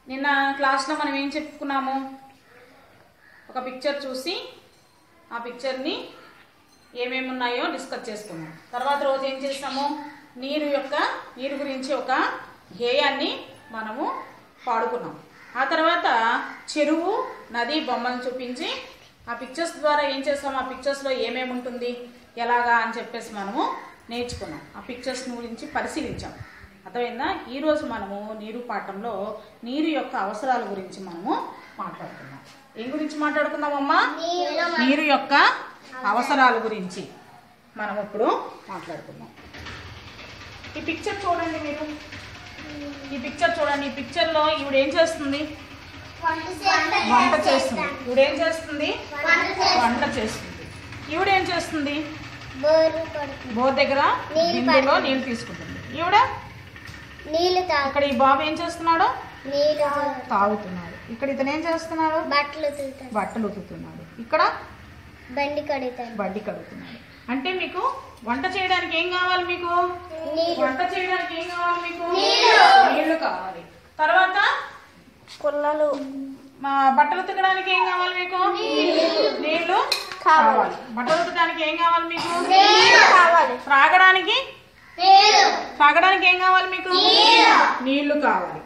నిన్న క్లాస్లో మనం ఏం చెప్పుకున్నాము ఒక పిక్చర్ చూసి ఆ పిక్చర్ని ఏమేమి ఉన్నాయో డిస్కస్ చేసుకున్నాం తర్వాత రోజు ఏం చేసాము నీరు యొక్క నీరు గురించి ఒక గేయాన్ని మనము పాడుకున్నాం ఆ తర్వాత చెరువు నది బొమ్మను చూపించి ఆ పిక్చర్స్ ద్వారా ఏం చేస్తాం ఆ పిక్చర్స్లో ఏమేమి ఉంటుంది ఎలాగా అని చెప్పేసి మనము నేర్చుకున్నాం ఆ పిక్చర్స్ గురించి పరిశీలించాం అర్థమైందా ఈరోజు మనము నీరు పాఠంలో నీరు యొక్క అవసరాల గురించి మనము మాట్లాడుతున్నాం ఏం గురించి మాట్లాడుకుందామమ్మా నీరు యొక్క అవసరాల గురించి మనం ఇప్పుడు మాట్లాడుకుందాం ఈ పిక్చర్ చూడండి మీరు ఈ పిక్చర్ చూడండి ఈ పిక్చర్లో ఈవిడ ఏం చేస్తుంది వంట చేస్తుంది ఈవిడ ఏం చేస్తుంది వంట చేస్తుంది ఈవిడ ఏం చేస్తుంది బోరు కొడుతుంది బోర్ దగ్గర నీళ్ళు బిందెలో పడుతుంది. నీళ్ళు తీసుకుంటుంది ఈవిడ నీళ్లు తాగు ఇక్కడ ఈ బాబు ఏం చేస్తున్నాడు నీళ్లు తాగుతున్నాడు ఇక్కడ ఇతను ఏం చేస్తున్నాడు బట్టలు ఉతుకుతాడు బట్టలు ఉతుకుతున్నాడు ఇక్కడ బండి కడుగుతాడు బడ్డీ కడుగుతున్నాడు అంటే మీకు వంట చేయడానికి ఏం కావాలి మీకు నీళ్లు వంట చేయడానికి ఏం కావాలి మీకు నీళ్ళు. నీళ్లు కావాలి తర్వాత పుల్లలు మా బట్టలు ఉతకడానికి ఏం కావాలి మీకు నీళ్లు కావాలి బట్టలు ఉతకడానికి ఏం కావాలి మీకు కావాలి త్రాగడానికి త్రాగడానికి ఏం కావాలి మీకు నీళ్లు కావాలి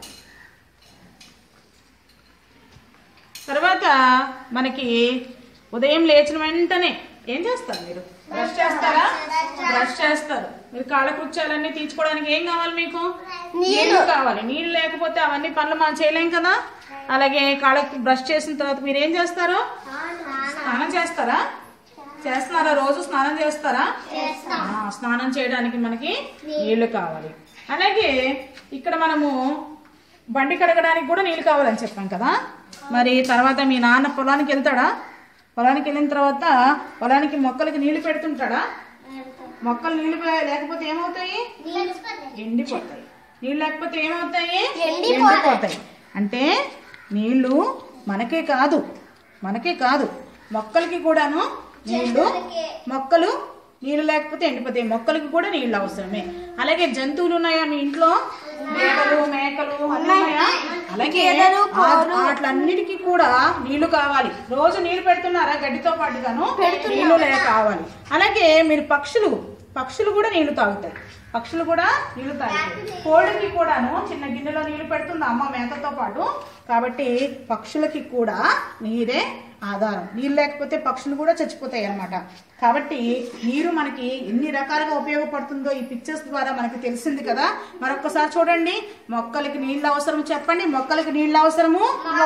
తర్వాత మనకి ఉదయం లేచిన వెంటనే ఏం చేస్తారు మీరు బ్రష్ చేస్తారా బ్రష్ చేస్తారు మీరు కాళ్ళకృత్యాలన్నీ తీర్చుకోవడానికి ఏం కావాలి మీకు నీళ్లు కావాలి నీళ్లు లేకపోతే అవన్నీ పనులు మనం చేయలేం కదా అలాగే కాళ్ళకి బ్రష్ చేసిన తర్వాత మీరు ఏం చేస్తారు స్నానం చేస్తారా చేస్తున్నారా రోజు స్నానం చేస్తారా ఆ, స్నానం చేయడానికి మనకి నీళ్లు కావాలి అలాగే ఇక్కడ మనము బండి కడగడానికి కూడా నీళ్లు కావాలని చెప్పాం కదా మరి తర్వాత మీ నాన్న పొలానికి వెళ్తాడా పొలానికి వెళ్ళిన తర్వాత పొలానికి మొక్కలకి నీళ్లు పెడుతుంటాడా మొక్కలు నీళ్లు పే- లేకపోతే ఏమవుతాయి ఎండిపోతాయి నీళ్ళు లేకపోతే ఏమవుతాయి ఎండిపోతాయి అంటే నీళ్లు మనకే కాదు మనకే కాదు మొక్కలకి కూడాను నీళ్లు మొక్కలు నీళ్ళు లేకపోతే ఎండిపోతాయి మొక్కలకి కూడా నీళ్ళు అవసరమే అలాగే జంతువులు ఉన్నాయా మీ ఇంట్లో మేకలు మేకలు అన్నీ ఉన్నాయా అలాగే ఆ- వాటిలన్నిటికీ కూడా నీళ్లు కావాలి రోజు నీళ్లు పెడుతున్నారా గడ్డితో పాటుగాను నీళ్లు లే కావాలి అలాగే మీరు పక్షులు పక్షులు కూడా నీళ్లు తాగుతాయి పక్షులు కూడా నీళ్లు తాగుతాయి కోడికి కూడాను చిన్న గిన్నెలో నీళ్లు పెడుతుంది అమ్మ మేకతో పాటు కాబట్టి పక్షులకి కూడా నీరే ఆధారం నీళ్ళు లేకపోతే పక్షులు కూడా చచ్చిపోతాయి అన్నమాట కాబట్టి నీరు మనకి ఎన్ని రకాలుగా ఉపయోగపడుతుందో ఈ పిక్చర్స్ ద్వారా మనకి తెలిసింది కదా మరొకసారి చూడండి మొక్కలకి నీళ్ళు అవసరం చెప్పండి మొక్కలకి నీళ్ళు అవసరము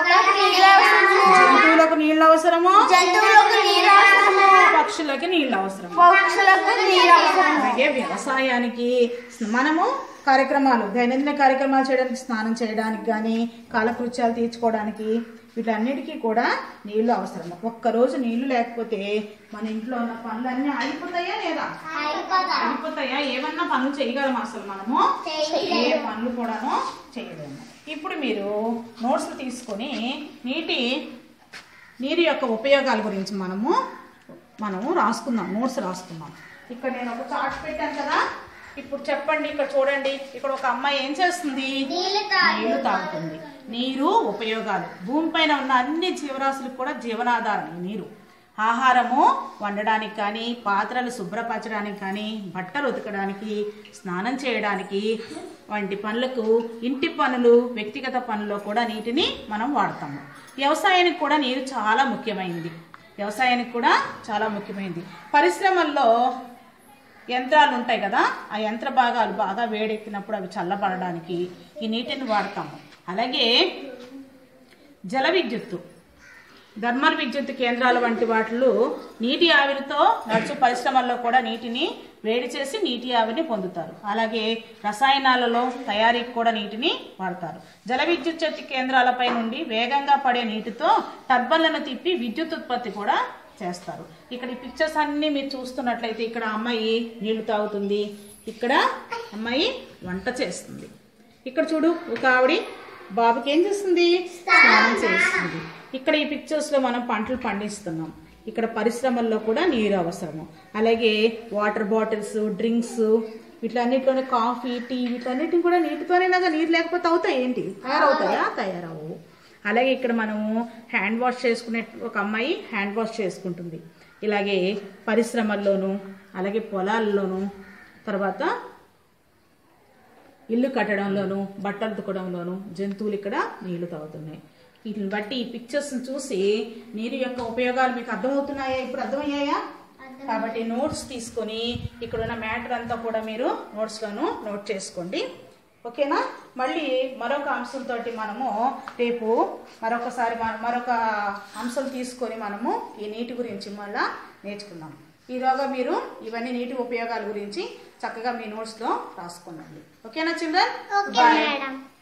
జంతువులకు నీళ్ళు అవసరము జంతువులకు నీరు అవసరము పక్షులకి నీళ్ళు అవసరం పక్షులకు నీరు అవసరము అలాగే వ్యవసాయానికి మనము కార్యక్రమాలు దైనందిన కార్యక్రమాలు చేయడానికి స్నానం చేయడానికి కానీ కాలకృత్యాలు తీర్చుకోవడానికి వీటన్నిటికీ కూడా నీళ్లు అవసరం ఒక్కరోజు నీళ్లు లేకపోతే మన ఇంట్లో ఉన్న పనులన్నీ ఆగిపోతాయా లేదా ఆగిపోతాయా ఏమన్నా పనులు చేయగలమా అసలు మనము ఏ పనులు కూడాను చేయలేము ఇప్పుడు మీరు నోట్స్ తీసుకొని నీటి నీరు యొక్క ఉపయోగాల గురించి మనము మనము రాసుకుందాం నోట్స్ రాసుకుందాం ఇక్కడ నేను ఒక చార్ట్ పెట్టాను కదా ఇప్పుడు చెప్పండి ఇక్కడ చూడండి ఇక్కడ ఒక అమ్మాయి ఏం చేస్తుంది నీళ్లు తాగు. నీళ్లు తాగుతుంది నీరు ఉపయోగాలు భూమిపైన ఉన్న అన్ని జీవరాశులకు కూడా జీవనాధారం ఈ నీరు ఆహారము వండడానికి కానీ పాత్రలు శుభ్రపరచడానికి కానీ బట్టలు ఉతకడానికి స్నానం చేయడానికి వంటి పనులకు ఇంటి పనులు వ్యక్తిగత పనుల్లో కూడా నీటిని మనం వాడతాము వ్యవసాయానికి కూడా నీరు చాలా ముఖ్యమైనది వ్యవసాయానికి కూడా చాలా ముఖ్యమైనది పరిశ్రమల్లో యంత్రాలు ఉంటాయి కదా ఆ యంత్ర భాగాలు బాగా వేడెక్కినప్పుడు అవి చల్లబడడానికి ఈ నీటిని వాడతాము అలాగే జల విద్యుత్తు థర్మల్ విద్యుత్ కేంద్రాల వంటి వాటిలో నీటి ఆవిరితో నడుచు పరిశ్రమల్లో కూడా నీటిని వేడి చేసి నీటి ఆవిరిని పొందుతారు అలాగే రసాయనాలలో తయారీకి కూడా నీటిని వాడతారు జల విద్యుత్ శక్తి కేంద్రాలపై నుండి వేగంగా పడే నీటితో టర్బన్లను తిప్పి విద్యుత్ ఉత్పత్తి కూడా చేస్తారు ఇక్కడ ఈ పిక్చర్స్ అన్ని మీరు చూస్తున్నట్లయితే ఇక్కడ అమ్మాయి నీళ్లు తాగుతుంది ఇక్కడ అమ్మాయి వంట చేస్తుంది ఇక్కడ చూడు ఒక ఆవిడ బాబుకి ఏం చేస్తుంది స్నానం చేస్తుంది ఇక్కడ ఈ పిక్చర్స్ లో మనం పంటలు పండిస్తున్నాం ఇక్కడ పరిశ్రమల్లో కూడా నీరు అవసరము అలాగే వాటర్ బాటిల్స్ డ్రింక్స్ వీటిలన్నిటిలోనే కాఫీ టీ వీటన్నిటిని కూడా నీటితోనేలాగా నీరు లేకపోతే అవుతాయి ఏంటి తయారవుతాయా తయారవు అలాగే ఇక్కడ మనము హ్యాండ్ వాష్ చేసుకునే ఒక అమ్మాయి హ్యాండ్ వాష్ చేసుకుంటుంది ఇలాగే పరిశ్రమల్లోనూ అలాగే పొలాల్లోనూ తర్వాత ఇల్లు కట్టడంలోను బట్టలు ఉతకడంలోను జంతువులు ఇక్కడ నీళ్లు తాగుతున్నాయి వీటిని బట్టి ఈ పిక్చర్స్ని చూసి నీరు యొక్క ఉపయోగాలు మీకు అర్థమవుతున్నాయా ఇప్పుడు అర్థమయ్యాయా కాబట్టి నోట్స్ తీసుకొని ఇక్కడ ఉన్న మ్యాటర్ అంతా కూడా మీరు నోట్స్లోను నోట్ చేసుకోండి ఓకేనా మళ్ళీ మరొక అంశంతో మనము రేపు మరొకసారి మ- మరొక అంశం తీసుకొని మనము ఈ నీటి గురించి మళ్ళా నేర్చుకుందాం ఈలోగా మీరు ఇవన్నీ నీటి ఉపయోగాల గురించి చక్కగా మీ నోట్స్లో రాసుకున్నాండి ఓకేనా చిల్డ్రన్ ఓకే మేడం